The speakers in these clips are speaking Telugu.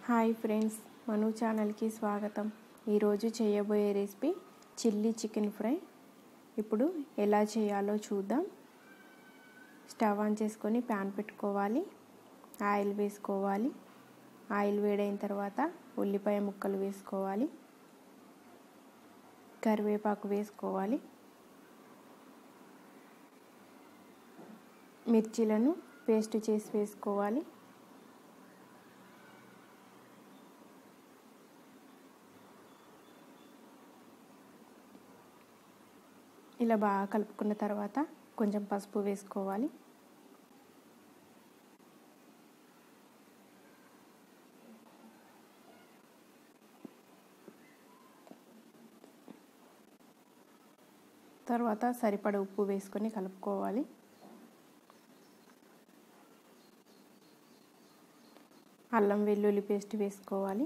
హాయ్ ఫ్రెండ్స్ మను ఛానల్కి స్వాగతం ఈరోజు చేయబోయే రెసిపీ చిల్లీ చికెన్ ఫ్రై ఇప్పుడు ఎలా చేయాలో చూద్దాం స్టవ్ ఆన్ చేసుకొని ప్యాన్ పెట్టుకోవాలి ఆయిల్ వేసుకోవాలి ఆయిల్ వేడైన తర్వాత ఉల్లిపాయ ముక్కలు వేసుకోవాలి కరివేపాకు వేసుకోవాలి మిర్చీలను పేస్ట్ చేసి వేసుకోవాలి ఇలా బాగా కలుపుకున్న తర్వాత కొంచెం పసుపు వేసుకోవాలి తర్వాత సరిపడ ఉప్పు వేసుకొని కలుపుకోవాలి అల్లం వెల్లుల్లి పేస్ట్ వేసుకోవాలి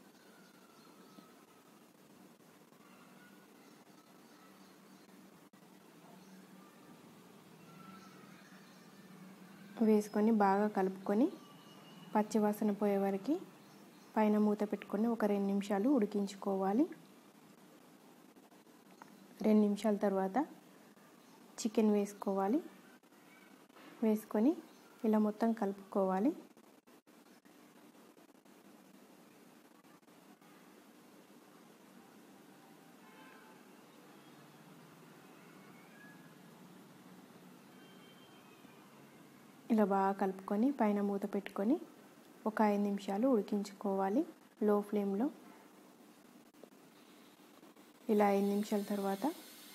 వేసుకొని బాగా కలుపుకొని పచ్చివాసన పోయే వరకు పైన మూత పెట్టుకొని ఒక రెండు నిమిషాలు ఉడికించుకోవాలి రెండు నిమిషాల తర్వాత చికెన్ వేసుకోవాలి వేసుకొని ఇలా మొత్తం కలుపుకోవాలి ఇలా బాగా కలుపుకొని పైన మూత పెట్టుకొని ఒక ఐదు నిమిషాలు ఉడికించుకోవాలి లో ఫ్లేమ్లో ఇలా ఐదు నిమిషాల తర్వాత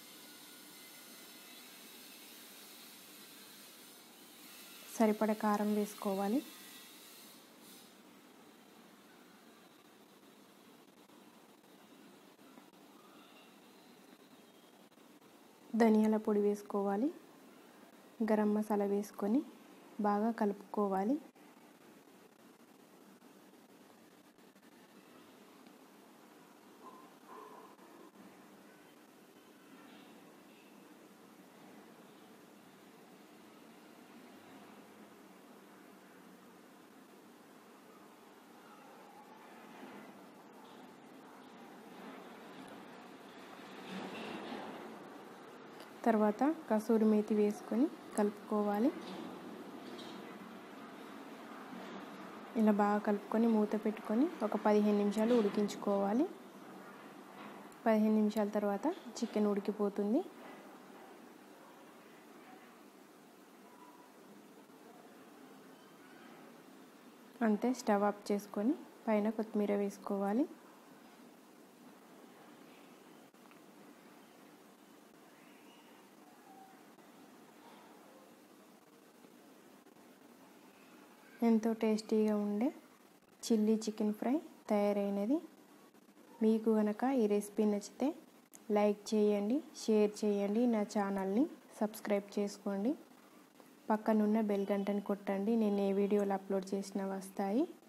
సరిపడ కారం వేసుకోవాలి ధనియాల పొడి వేసుకోవాలి గరం మసాలా వేసుకొని బాగా కలుపుకోవాలి తర్వాత కసూరి మేతి వేసుకొని కలుపుకోవాలి ఇలా బాగా కలుపుకొని మూత పెట్టుకొని ఒక పదిహేను నిమిషాలు ఉడికించుకోవాలి పదిహేను నిమిషాల తర్వాత చికెన్ ఉడికిపోతుంది అంతే స్టవ్ ఆఫ్ చేసుకొని పైన కొత్తిమీర వేసుకోవాలి ఎంతో టేస్టీగా ఉండే చిల్లీ చికెన్ ఫ్రై తయారైనది మీకు కనుక ఈ రెసిపీ నచ్చితే లైక్ చేయండి షేర్ చేయండి నా ఛానల్ని సబ్స్క్రైబ్ చేసుకోండి పక్కనున్న బెల్ గంటని కొట్టండి నేను ఏ వీడియోలు అప్లోడ్ చేసినా వస్తాయి